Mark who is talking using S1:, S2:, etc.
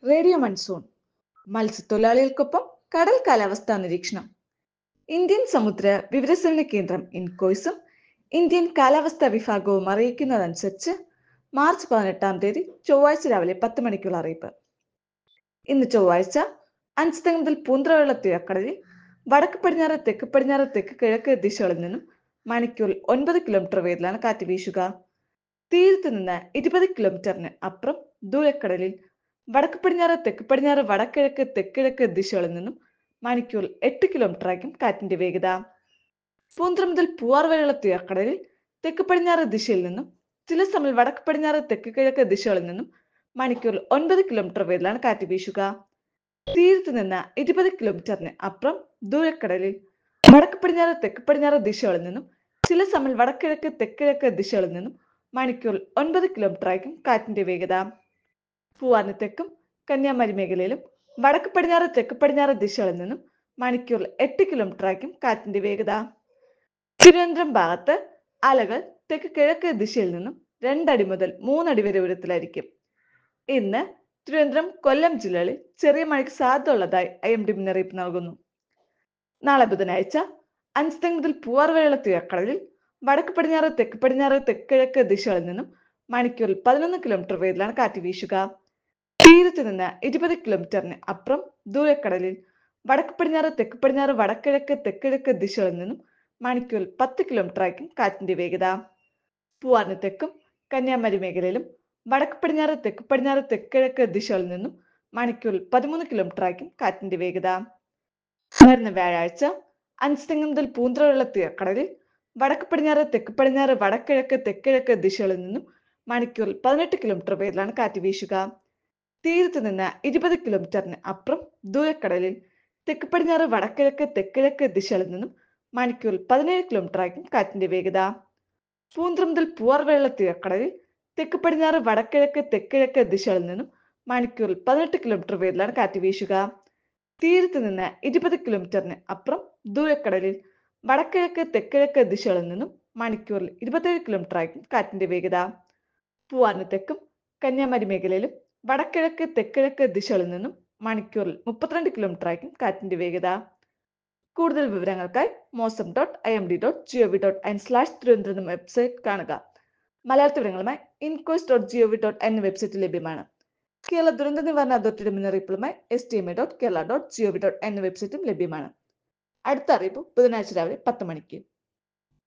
S1: radio monsoon മത്സ്യത്തൊഴിലാളികൾക്കൊപ്പം കടൽ കാലാവസ്ഥാ നിരീക്ഷണം ഇന്ത്യൻ സമുദ്ര വിവരസേവന കേന്ദ്രം ഇൻകോയ്സും ഇന്ത്യൻ കാലാവസ്ഥാ വിഭാഗവും അറിയിക്കുന്നതനുസരിച്ച് മാർച്ച് പതിനെട്ടാം തീയതി ചൊവ്വാഴ്ച രാവിലെ പത്ത് മണിക്കുള്ള അറിയിപ്പ് ഇന്ന് ചൊവ്വാഴ്ച അഞ്ച് മുതൽ പൂന്തറവെള്ള തീരക്കടലിൽ വടക്ക് പടിഞ്ഞാറ് തെക്ക് പടിഞ്ഞാറ് തെക്ക് കിഴക്ക് ദിശകളിൽ നിന്നും മണിക്കൂറിൽ ഒൻപത് കിലോമീറ്റർ വേഗത്തിലാണ് കാറ്റ് വീശുക തീരത്ത് നിന്ന് ഇരുപത് കിലോമീറ്ററിന് അപ്പുറം ദൂരക്കടലിൽ വടക്ക് പടിഞ്ഞാറ് തെക്ക് പടിഞ്ഞാറ് വടക്കിഴക്ക് തെക്കിഴക്ക് ദിശകളിൽ നിന്നും മണിക്കൂറിൽ എട്ട് കിലോമീറ്റർ ആയിരിക്കും കാറ്റിന്റെ വേഗത പൂന്തറ മുതൽ പൂവാർ വരെയുള്ള തീരക്കടലിൽ തെക്ക് പടിഞ്ഞാറ് ദിശയിൽ നിന്നും ചില സമയം വടക്ക് പടിഞ്ഞാറ് തെക്ക് കിഴക്ക് ദിശകളിൽ നിന്നും മണിക്കൂറിൽ ഒൻപത് കിലോമീറ്റർ വേഗത്തിലാണ് കാറ്റ് വീശുക തീരത്ത് നിന്ന് ഇരുപത് കിലോമീറ്ററിന് അപ്പുറം ദൂരക്കടലിൽ വടക്ക് പടിഞ്ഞാറ് തെക്ക് പടിഞ്ഞാറ് ദിശകളിൽ നിന്നും ചില സമയം വടക്കിഴക്ക് തെക്കിഴക്ക് ദിശകളിൽ നിന്നും മണിക്കൂറിൽ ഒൻപത് കിലോമീറ്റർ ആയിരിക്കും കാറ്റിന്റെ വേഗത പൂവാറിന് തെക്കും കന്യാകുമാരി മേഖലയിലും വടക്ക് പടിഞ്ഞാറ് തെക്ക് പടിഞ്ഞാറ് ദിശകളിൽ നിന്നും മണിക്കൂറിൽ എട്ട് കിലോമീറ്റർ ആയിരിക്കും കാറ്റിന്റെ വേഗത തിരുവനന്തപുരം ഭാഗത്ത് അലകൾ തെക്ക് കിഴക്ക് ദിശയിൽ നിന്നും രണ്ടടി മുതൽ മൂന്നടി വരെ ഉയരത്തിലായിരിക്കും ഇന്ന് തിരുവനന്തപുരം കൊല്ലം ജില്ലകളിൽ ചെറിയ മഴയ്ക്ക് സാധ്യത ഉള്ളതായി ഐ എം ഡി മുന്നറിയിപ്പ് നൽകുന്നു നാളെ ബുധനാഴ്ച അഞ്ച് മുതൽ പൂവാർ വരെയുള്ള തീരക്കടലിൽ വടക്ക് പടിഞ്ഞാറ് തെക്ക് പടിഞ്ഞാറ് തെക്ക് കിഴക്ക് ദിശകളിൽ നിന്നും മണിക്കൂറിൽ പതിനൊന്ന് കിലോമീറ്റർ വേഗത്തിലാണ് കാറ്റ് വീശുക തീരത്ത് നിന്ന് ഇരുപത് കിലോമീറ്ററിന് അപ്പുറം ദൂരക്കടലിൽ വടക്ക് പടിഞ്ഞാറ് തെക്ക് പടിഞ്ഞാറ് വടക്കിഴക്ക് തെക്കിഴക്ക് ദിശകളിൽ നിന്നും മണിക്കൂറിൽ പത്ത് കിലോമീറ്റർ ആയിരിക്കും കാറ്റിന്റെ വേഗത പൂവാറിന് തെക്കും കന്യാകുമാരി മേഖലയിലും വടക്ക് പടിഞ്ഞാറ് തെക്ക് പടിഞ്ഞാറ് തെക്കിഴക്ക് ദിശകളിൽ നിന്നും മണിക്കൂറിൽ പതിമൂന്ന് കിലോമീറ്റർ ആയിരിക്കും കാറ്റിന്റെ വേഗത വരുന്ന വ്യാഴാഴ്ച അഞ്ച് മുതൽ പൂന്തറയുള്ള തീരക്കടലിൽ വടക്ക് പടിഞ്ഞാറ് തെക്ക് പടിഞ്ഞാറ് വടക്കിഴക്ക് തെക്കിഴക്ക് ദിശകളിൽ നിന്നും മണിക്കൂറിൽ പതിനെട്ട് കിലോമീറ്റർ വേഗത്തിലാണ് കാറ്റ് വീശുക തീരത്ത് നിന്ന് ഇരുപത് കിലോമീറ്ററിന് അപ്പുറം ദൂരക്കടലിൽ തെക്ക് പടിഞ്ഞാറ് വടക്കിഴക്ക് തെക്കിഴക്ക് ദിശകളിൽ നിന്നും മണിക്കൂറിൽ പതിനേഴ് കിലോമീറ്റർ ആയിരിക്കും കാറ്റിന്റെ വേഗത പൂന്തറ മുതൽ പൂവാർ വെള്ള തീരക്കടലിൽ തെക്ക് പടിഞ്ഞാറ് വടക്കിഴക്ക് തെക്കിഴക്ക് ദിശകളിൽ നിന്നും മണിക്കൂറിൽ പതിനെട്ട് കിലോമീറ്റർ വേഗത്തിലാണ് കാറ്റ് വീശുക തീരത്ത് നിന്ന് ഇരുപത് കിലോമീറ്ററിന് അപ്പുറം ദൂരക്കടലിൽ വടക്കിഴക്ക് തെക്കിഴക്ക് ദിശകളിൽ നിന്നും മണിക്കൂറിൽ ഇരുപത്തേഴ് കിലോമീറ്റർ ആയിരിക്കും കാറ്റിന്റെ വേഗത പൂവാറിന് തെക്കും കന്യാകുമാരി മേഖലയിലും വടക്കിഴക്ക് തെക്കിഴക്ക് ദിശകളിൽ നിന്നും മണിക്കൂറിൽ മുപ്പത്തിരണ്ട് കിലോമീറ്റർ ആയിരിക്കും കാറ്റിന്റെ വേഗത കൂടുതൽ വിവരങ്ങൾക്കായി mausam dot I M D dot gov dot in slash Thiruvananthapuram website കാണുക മലയാള വിവരങ്ങളുമായി ഇൻകോസ് ഡോട്ട് ജിഒവി ഡോട്ട് എന്ന വെബ്സൈറ്റ് ലഭ്യമാണ് കേരള ദുരന്ത നിവാരണ അതോറിറ്റിയുടെ മുന്നറിയിപ്പുകളുമായി S D M A dot Kerala dot gov dot എന്ന വെബ്സൈറ്റും ലഭ്യമാണ് അടുത്ത അറിയിപ്പ് ബുധനാഴ്ച രാവിലെ പത്ത് മണിക്ക്